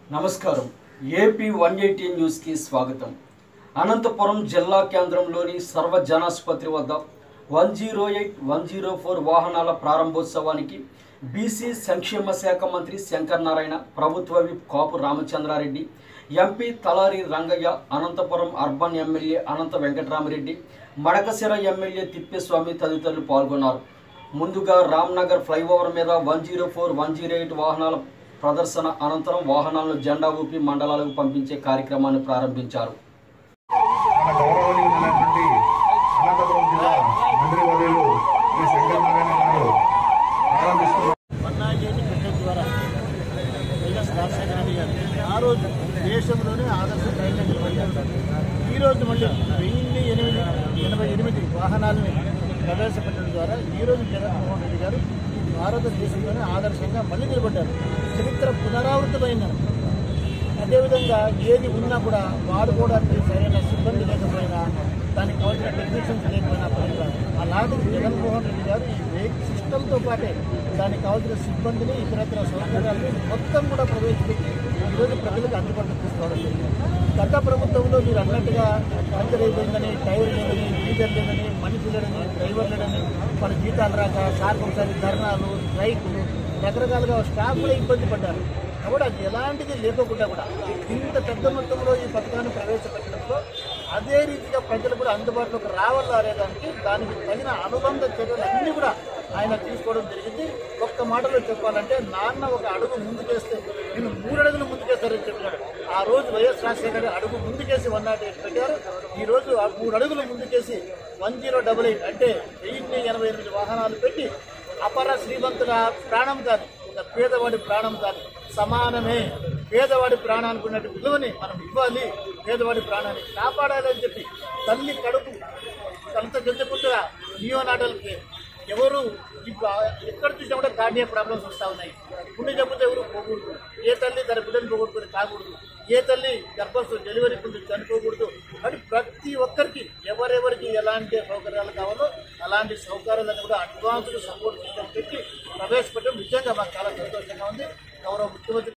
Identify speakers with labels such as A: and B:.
A: నమస్కారం AP one eighty న్యూస్కి స్వాగతం అనంతపురం జిల్లా కేంద్రంలోని సర్వ జనాసుపత్రి వద్ద one zero eight one zero four వాహనాల ప్రారంభోత్సవానికి బీసీ సంక్షేమ శాఖ మంత్రి శంకర్ నారాయణ ప్రభుత్వ whip Kapu Ramachandra Reddy MP Talari Rangaiah Anantapuram urban MLA Anantha Venkatarama Reddy Madakasira MLA Thippeswamy తదితరులు పాల్గొన్నారు ముందుగా రామ్నగర్ ఫ్లైఓవర్ మీద one zero four one zero eight వాహనాల ప్రదర్శన అనంతరం వాహనాలను జెండా ఊపి మండలాలకు పంపించే కార్యక్రమాన్ని ప్రారంభించారు
B: మన గౌరవనీయులైనటువంటి అనంతపురం జిల్లా మంత్రివర్యులు శ్రీ శంకర్ నారాయణ గారు ప్రారంభిస్తున్నారు
C: పన్నాగేటి పెట్టడం ద్వారా వైఎస్ రాజశేఖర రెడ్డి గారు ఆ రోజు దేశంలోనే ఆదర్శప్రాయంగా నిలబడ్డారు ఈ రోజు మళ్ళీ వెయ్యి ఎనిమిది ఎనభై ఎనిమిది వాహనాలని ప్రవేశపెట్టడం ద్వారా ఈ రోజు జగన్మోహన్ రెడ్డి గారు ఈ భారతదేశంలోనే ఆదర్శంగా మళ్ళీ నిలబడ్డారు చరిత్ర పునరావృతమైన అదేవిధంగా ఏది ఉన్నా కూడా వాడుకోవడానికి సరైన సిబ్బంది లేకపోయినా దానికి కావాల్సిన టెక్నీషియన్స్ లేకపోయినా పనికిరాదు అలాంటి జగన్మోహన్ రెడ్డి గారు ఈ బ్రేక్ సిస్టంతో పాటే దానికి కావాల్సిన సిబ్బందిని ఇతరత్ర సౌకర్యాలని మొత్తం కూడా ప్రవేశపెట్టి ఈరోజు ప్రజలకు అందుబాటులో తీసుకోవడం జరిగింది గత ప్రభుత్వంలో మీరు అన్నట్టుగా పంచర్ అయిపోయిందని టైర్ లేదని డీజర్ లేదని మనిషి లేదని డ్రైవర్ లేదని మన జీతాలు రాక సార్కు ఒకసారి ధర్నాలు స్ట్రైకులు రకరకాలుగా స్టాఫ్ కూడా ఇబ్బంది పడ్డారు కాబట్టి అది ఎలాంటిది లేకోకుండా కూడా ఇంత పెద్ద మొత్తంలో ఈ పథకాన్ని ప్రవేశపెట్టడంలో అదే రీతిగా ప్రజలు కూడా అందుబాటులోకి రావాలా అనేదానికి దానికి తగిన అనుబంధ చర్యలు అన్ని కూడా ఆయన తీసుకోవడం జరిగింది ఒక్క మాటలో చెప్పాలంటే నాన్న ఒక అడుగు ముందుకేస్తే నేను మూడు అడుగులు ముందుకేస్తారని చెప్పినాడు ఆ రోజు వైఎస్ రాజశేఖర గారు అడుగు ముందుకేసి వన్ నాట్ ఎయిట్ పెట్టారు ఈ రోజు ఆ మూడు అడుగులు ముందుకేసి వన్ జీరో డబల్ ఎయిట్ అంటే వెయ్యి ఎనభై ఎనిమిది వాహనాలు పెట్టి అపర శ్రీమంతుల ప్రాణం కాదు ఒక పేదవాడి ప్రాణం కాదు సమానమే పేదవాడి ప్రాణానికి ఉన్నట్టు విలువని మనం ఇవ్వాలి పేదవాడి ప్రాణాన్ని కాపాడాలి అని చెప్పి తల్లి కడుపు తనతో గెలుచుకుంటుగా నియోనాటల్కి ఎవరు ఇప్పుడు ఎక్కడ చూసినా కూడా కార్డియా ప్రాబ్లమ్స్ వస్తూ ఉన్నాయి గుండె జబ్బుతో ఎవరు పోకూడదు ఏ తల్లి తన బిడ్డను పోగొట్టుకుని కాకూడదు ఏ తల్లి గర్భస్థ డెలివరీ కుండి చనిపోకూడదు అని ప్రతి ఒక్కరికి ఎవరెవరికి ఎలాంటి సౌకర్యాలు కావాలో అలాంటి సౌకర్యాలను కూడా అడ్వాన్స్డ్ సపోర్ట్ సిస్టమ్ పెట్టి ప్రవేశపెట్టడం నిజంగా మాకు చాలా సంతోషంగా ఉంది గౌరవ ముఖ్యమంత్రి